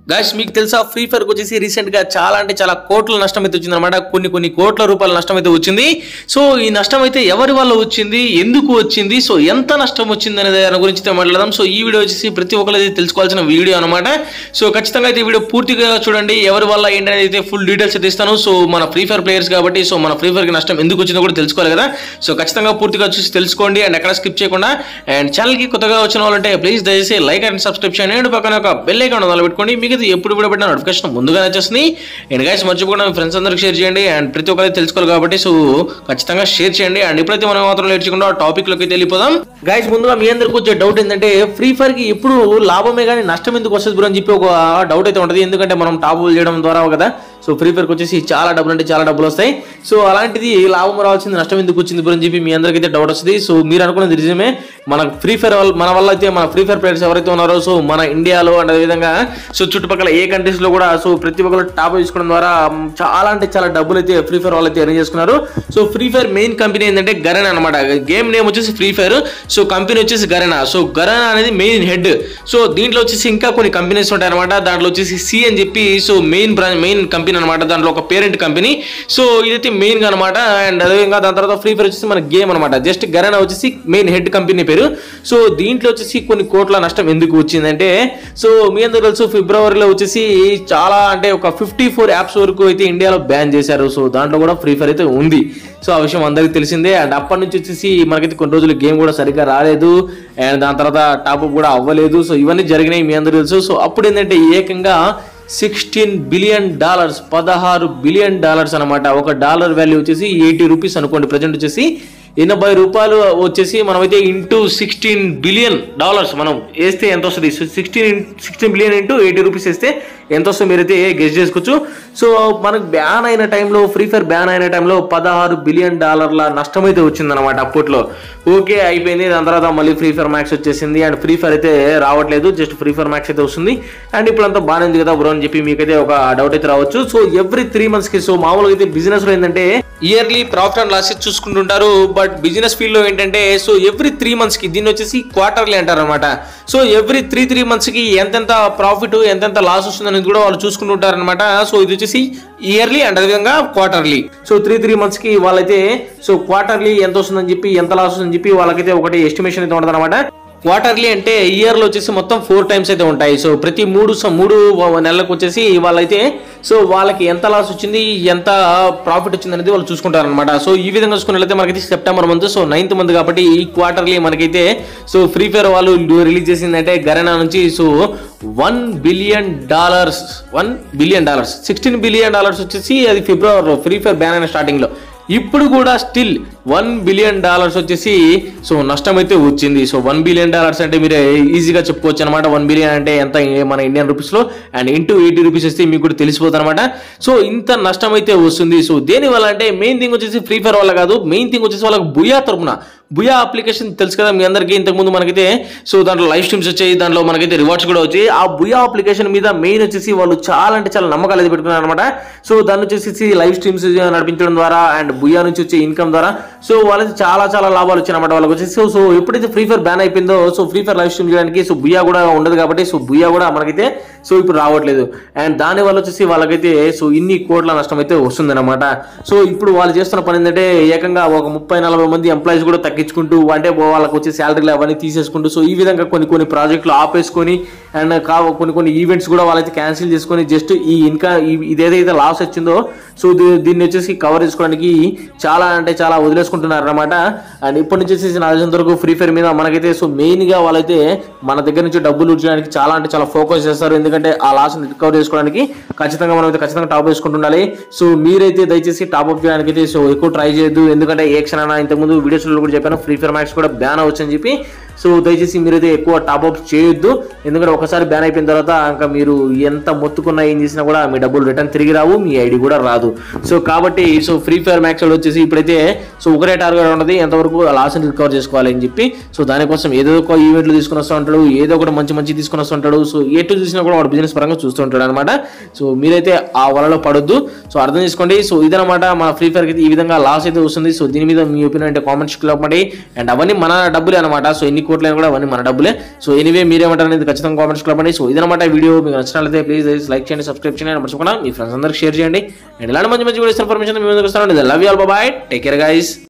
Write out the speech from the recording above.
guys మీకు తెలుసా free fire వచ్చేసి రీసెంట్ గా చాలా అంటే చాలా కోట్ల నష్టం అయితే వచ్చింది అనమాట కొన్ని కొన్ని కోట్ల రూపాయల నష్టం అయితే వచ్చింది సో ఈ నష్టం అయితే ఎవరి వల్ల వచ్చింది ఎందుకు వచ్చింది సో ఎంత నష్టం వచ్చింది అనే దాని గురించి అయితే మాట్లాడదాం సో ఈ వీడియో వచ్చేసి ప్రతి ఒక్కరు అయితే తెలుసుకోవాల్సిన వీడియో అనమాట సో ఖచ్చితంగా అయితే ఈ వీడియో పూర్తిగా చూడండి ఎవరి వల్ల ఏంటనేది అయితే ఫుల్ డీటెయిల్స్ అయితే ఇస్తాను సో మన ఫ్రీ ఫైర్ ప్లేయర్స్ కాబట్టి సో మన ఫ్రీ ఫైర్ కి నష్టం ఎందుకు వచ్చిందో కూడా తెలుసుకోవాలి కదా సో ఖచ్చితంగా పూర్తిగా చూసి తెలుసుకోండి అండ్ ఎక్కడ స్కిప్ చేయకుండా అండ్ ఛానల్ కి కొత్తగా వచ్చిన వాళ్ళంటే ప్లీజ్ దయచేసి లైక్ అండ్ సబ్స్క్రైబ్ చేయండి అండ్ పక్కన ఒక బెల్ ఐకాన్ మొదలు పెట్టుకోండి మీకు ఇది ఎప్పుడు కూడా పెట్టిన నోటిఫికేషన్ ముందుగా వచ్చేస్తుంది అండ్ గైస్ మర్చిపోకుండా మీ ఫ్రెండ్స్ అందరికి షేర్ చేయండి అండ్ ప్రతి ఒక్కరికి తెలుసుకోవాలి కాబట్టి సో ఖచ్చితంగా షేర్ చేయండి అండ్ ఇప్పుడైతే మనం మాత్రం లేట్ చేయకుండా టాపిక్ లోకి వెళ్ళిపోదాం గైస్ ముందుగా మీ అందరికి వచ్చే డౌట్ ఏంటంటే ఫ్రీ ఫైర్ కి ఎప్పుడు లాభమే కానీ నష్టం ఎందుకు వస్తుంది బ్రో అని చెప్పి ఒక డౌట్ అయితే ఉంటుంది ఎందుకంటే మనం టాప్ చేయడం ద్వారా కదా సో ఫ్రీ ఫైర్కి వచ్చేసి చాలా డబ్బులు అంటే చాలా డబ్బులు వస్తాయి సో అలాంటిది లాభం రావాల్సింది నష్టం ఎందుకు వచ్చింది బ్రో అని చెప్పి మీ అందరికీ అయితే డౌట్ వస్తుంది సో మీరు అనుకున్నది నిజమే మన ఫ్రీ ఫైర్ వల్ల మన వల్ల అయితే మన ఫ్రీ ఫైర్ ప్లేయర్స్ ఎవరైతే ఉన్నారో సో మన ఇండియాలో అండ్ అదేవిధంగా సో చుట్టుపక్కల ఏ కంట్రీస్ లో కూడా సో ప్రతి ఒక్కరు టాప్ తీసుకోవడం ద్వారా మ్, చాలా అంటే చాలా డబ్బులు అయితే ఫ్రీ ఫైర్ వాళ్ళు అయితే ఎర్న్ చేసుకున్నారు so Free Fire main company ఏంటంటే గరెనా అనమాట గేమ్ నేమ్ వచ్చేసి ఫ్రీ ఫైర్ సో కంపెనీ వచ్చేసి గరెనా సో గరెనా అనేది మెయిన్ హెడ్ సో దీంట్లో వచ్చేసి ఇంకా కొన్ని కంపెనీస్ ఉంటాయి అనమాట దాంట్లో వచ్చేసి సి అని చెప్పి so main branch main company అనమాట దాంట్లో ఒక పేరెంట్ కంపెనీ సో ఇదైతే మెయిన్ గా అనమాట అండ్ అదేవిధంగా దాని తర్వాత ఫ్రీ ఫైర్ వచ్చేసి మన గేమ్ అనమాట జస్ట్ గరెనా వచ్చేసి మెయిన్ హెడ్ కంపెనీ పేరు సో దీంట్లో వచ్చేసి కొన్ని కోట్ల నష్టం ఎందుకు వచ్చిందంటే సో మీ అందరూ తెలుసు ఫిబ్రవరిలో వచ్చేసి చాలా అంటే ఒక ఫిఫ్టీ ఫోర్ యాప్స్ వరకు అయితే ఇండియాలో బ్యాన్ చేశారు సో దాంట్లో కూడా ఫ్రీ ఫైర్ అయితే ఉంది సో ఆ విషయం అందరికీ తెలిసిందే అండ్ అప్పటి నుంచి వచ్చేసి మనకైతే కొన్ని రోజులు గేమ్ కూడా సరిగ్గా రాలేదు అండ్ దాని తర్వాత టాప్అప్ కూడా అవ్వలేదు సో ఇవన్నీ జరిగినాయి మీ అందరూ తెలుసు సో అప్పుడు ఏంటంటే ఏకంగా సిక్స్టీన్ బిలియన్ డాలర్స్ పదహారు బిలియన్ డాలర్స్ అనమాట ఒక డాలర్ వాల్యూ వచ్చేసి ఎయిటీ రూపీస్ అనుకోండి ప్రజెంట్ వచ్చేసి ఎనభై రూపాయలు వచ్చేసి మనమైతే ఇంటూ సిక్స్టీన్ బిలియన్ డాలర్స్ మనం వేస్తే ఎంత వస్తుంది sixteen sixteen billion into eighty rupees వేస్తే ఎంత వస్తుంది మీరైతే గెస్ట్ చేసుకోవచ్చు సో మనకు బ్యాన్ అయిన టైంలో ఫ్రీ ఫైర్ బ్యాన్ అయిన టైంలో పదహారు బిలియన్ డాలర్ల నష్టం అయితే వచ్చిందనమాట అప్పట్లో ఓకే అయిపోయింది దాని తర్వాత మళ్ళీ ఫ్రీ ఫైర్ మ్యాక్స్ వచ్చేసింది అండ్ ఫ్రీ ఫైర్ అయితే రావట్లేదు జస్ట్ ఫ్రీ ఫైర్ మ్యాక్స్ అయితే వస్తుంది అండ్ ఇప్పుడు అంతా బాగానే ఉంది కదా బ్రో అని చెప్పి మీకైతే ఒక డౌట్ అయితే రావచ్చు సో ఎవ్రీ త్రీ మంత్స్కి సో మామూలుగా అయితే బిజినెస్ లో ఏంటంటే ఇయర్లీ ప్రాఫిట్ అండ్ లాసెస్ చూసుకుంటుంటారు బట్ బిజినెస్ ఫీల్డ్ లో ఏంటంటే సో ఎవ్రీ త్రీ మంత్స్ కి దీన్ని వచ్చేసి క్వార్టర్లీ అంటారు అనమాట so every three three months కి ఎంతెంత ప్రాఫిట్ ఎంతెంత లాస్ వస్తుంది అనేది కూడా వాళ్ళు చూసుకుంటుంటారు అనమాట సో ఇది వచ్చేసి ఇయర్లీ అండ్ అదేవిధంగా quarterly so three three months కి వాళ్ళైతే సో క్వార్టర్లీ ఎంత వస్తుందని చెప్పి ఎంత లాస్ వస్తుందని చెప్పి వాళ్ళకైతే ఒకటి ఎస్టిమేషన్ అయితే ఉంటుంది అనమాట క్వార్టర్లీ అంటే ఇయర్ లో వచ్చేసి మొత్తం ఫోర్ టైమ్స్ అయితే ఉంటాయి సో ప్రతి మూడు స- మూడు నెలలకు వచ్చేసి వాళ్ళైతే సో వాళ్ళకి ఎంత లాస్ వచ్చింది ఎంత ప్రాఫిట్ వచ్చింది అనేది వాళ్ళు చూసుకుంటారు అనమాట సో ఈ విధంగా చూసుకున్నట్లయితే మనకైతే September month so ninth month కాబట్టి ఈ క్వార్టర్లీ మనకైతే సో ఫ్రీ ఫైర్ వాళ్ళు రిలీజ్ చేసిందంటే గరెనా నుంచి so one billion dollars one billion dollars sixteen billion dollars వచ్చేసి అది ఫిబ్రవరిలో ఫ్రీ ఫైర్ బ్యాన్ అయిన స్టార్టింగ్ లో ఇప్పుడు కూడా స్టిల్ వన్ బిలియన్ డాలర్స్ వచ్చేసి సో నష్టం అయితే వచ్చింది సో వన్ బిలియన్ డాలర్స్ అంటే మీరు ఈజీగా చెప్పుకోవచ్చు అనమాట వన్ బిలియన్ అంటే ఎంత మన ఇండియన్ రూపీస్ లో అండ్ ఇంటూ ఎయిటీ రూపీస్ వస్తే మీకు కూడా తెలిసిపోతుంది అనమాట సో ఇంత నష్టం అయితే వస్తుంది సో దేని వల్ల అంటే మెయిన్ థింగ్ వచ్చేసి ఫ్రీ ఫైర్ వల్ల కాదు మెయిన్ థింగ్ వచ్చేసి వాళ్ళకి బుయా తరపున బుయా అప్లికేషన్ తెలుసు కదా మీ అందరికీ ఇంతకుముందు మనకైతే సో దాంట్లో లైవ్ స్ట్రీమ్స్ వచ్చాయి దాంట్లో మనకైతే రివార్డ్స్ కూడా వచ్చాయి ఆ బుయా అప్లికేషన్ మీద మెయిన్ వచ్చేసి వాళ్ళు చాలా అంటే చాలా నమ్మకాలు అయితే పెట్టుకున్నారు అనమాట సో దాని వచ్చేసి లైవ్ స్ట్రీమ్స్ నడిపించడం ద్వారా అండ్ బుయా నుంచి వచ్చే ఇన్కమ్ ద్వారా సో వాళ్ళకి చాలా చాలా లాభాలు వచ్చాయి అనమాట వాళ్ళకి వచ్చేసి సో- సో ఎప్పుడైతే ఫ్రీ ఫైర్ బ్యాన్ అయిపోయిందో so Free Fire live stream చేయడానికి సో బుయా కూడా ఉండదు కాబట్టి సో బుయా కూడా మనకైతే సో ఇప్పుడు రావట్లేదు అండ్ దాని వల్ల వచ్చేసి వాళ్ళకైతే సో ఇన్ని కోట్ల నష్టం అయితే వస్తుంది అనమాట సో ఇప్పుడు వాళ్ళు చేస్తున్న పని ఏంటంటే ఏకంగా ఒక ముప్పై నలభై మంది ఎంప్లాయీస్ కూడా తగ్గించుకుంటూ అంటే వాళ్ళకి వచ్చే శాలరీలు అవన్నీ తీసేసుకుంటూ సో ఈ విధంగా కొన్ని కొన్ని ప్రాజెక్టులు ఆపేసుకొని అండ్ కా కొన్ని కొన్ని ఈవెంట్స్ కూడా వాళ్ళైతే క్యాన్సిల్ చేసుకొని జస్ట్ ఈ ఇంకా ఇదేదైతే లాస్ వచ్చిందో సో దీ- దీన్ని వచ్చేసి కవర్ చేసుకోవడానికి చాలా అంటే చాలా వదిలేసుకుంటున్నారు అనమాట అండ్ ఇప్పటి నుంచి వచ్చేసి నా తెలిసినంత వరకు ఫ్రీ ఫైర్ మీద మనకైతే సో మెయిన్ గా వాళ్ళైతే మన దగ్గర నుంచి డబ్బులు వచ్చేయడానికి చాలా అంటే చాలా ఫోకస్ చేస్తారు ఎందుకంటే ఆ లాస్ రికవర్ చేసుకోవడానికి ఖచ్చితంగా మనం అయితే ఖచ్చితంగా టాప్ వేసుకుంటుండాలి సో మీరైతే దయచేసి టాప్ అప్ చేయడానికి అయితే సో ఎక్కువ ట్రై చేయొద్దు ఎందుకంటే ఏ క్షణాన ఇంతకుముందు వీడియోస్ లో కూడా చెప్పాను ఫ్రీ ఫైర్ మ్యాక్స్ కూడా బ్యాన్ అవ్వచ్చని చెప్పి సో దయచేసి మీరైతే ఎక్కువ టాప్ అప్ చేయొద్దు ఎందుకంటే ఒకసారి బ్యాన్ అయిపోయిన తర్వాత ఇంకా మీరు ఎంత మొత్తుకున్నా ఏం చేసినా కూడా మీ డబ్బులు రిటర్న్ తిరిగి రావు మీ ఐడి కూడా రాదు సో కాబట్టి సో ఫ్రీ ఫైర్ మ్యాక్స్ వచ్చేసి ఇప్పుడైతే సో ఒకటే టార్గెట్ ఉన్నది ఎంతవరకు లాస్ రికవర్ చేసుకోవాలి అని చెప్పి సో దానికోసం ఏదో ఒక ఈవెంట్లు తీసుకుని వస్తూ ఉంటాడు ఏదో ఒకటి మంచి మంచి తీసుకుని వస్తూ ఉంటాడు సో ఎటు చూసినా కూడా వాడు బిజినెస్ పరంగా చూస్తూ ఉంటాడు అనమాట సో మీరైతే ఆ వలలో పడొద్దు సో అర్థం చేసుకోండి సో ఇదనమాట మన ఫ్రీ ఫైర్ అయితే ఈ విధంగా లాస్ అయితే వస్తుంది సో దీని మీద మీ ఒపీనియన్ అంటే కామెంట్స్ లో పడి అండ్ అవన్నీ మన డబ్బులే అనమాట సో ఎన్ని కోట్లైనా కూడా అవన్నీ మన డబ్బులే సో ఎనీవే మీరేమంటారు అనేది ఖచ్చితంగా కామెంట్స్ క్లబ్బండి సో ఇదనమాట వీడియో మీకు నచ్చినట్లయితే ప్లీజ్ లైక్ చేయండి సబ్స్క్రైబ్ చేయండి and మర్చిపోకుండా మీ ఫ్రెండ్స్ అందరికి షేర్ చేయండి అండ్ ఇలాంటి మంచి మంచి వీడియోస్ ఇన్ఫర్మేషన్ మీ ముందుకు వస్తాను love you all bye take care guys